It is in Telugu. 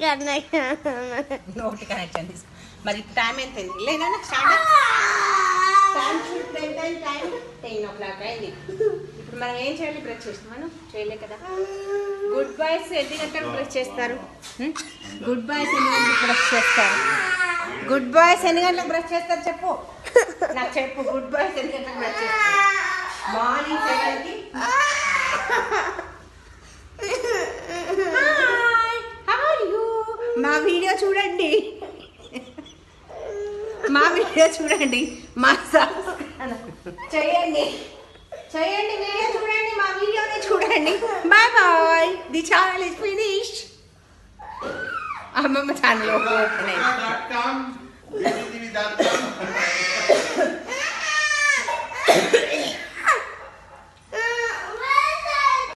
నోటి కనెక్షన్ తీసుకో మరి టైం ఎంత అయింది లేదా స్టార్ట్ టైం చూడు time time time ten o'clock అయింది ఇప్పుడు మనం ఏం చేయాలి బ్రష్ చేస్తాం చేయలే కదా గుడ్ బాయ్స్ ఎన్ని గంటలకు బ్రష్ చేస్తారు గుడ్ బాయ్స్ ఎన్ని గంటలకు బ్రష్ చేస్తారు గుడ్ బాయ్స్ ఎన్ని గంటలకు బ్రష్ చేస్తారు చెప్పు నాకు చెప్పు గుడ్ బాయ్స్ ఎన్ని గంటలకు బ్రష్ చేస్తారు మార్నింగ్ సెవెన్కి మా వీడియో చూడండి మా వీడియో చూడండి మా subscribe చేయండి చేయండి వీడియో చూడండి మా వీడియోని చూడండి bye bye the channel is finish అమ్మమ్మ ఛానల్ ఓపెన్ అయింది www.com, www.com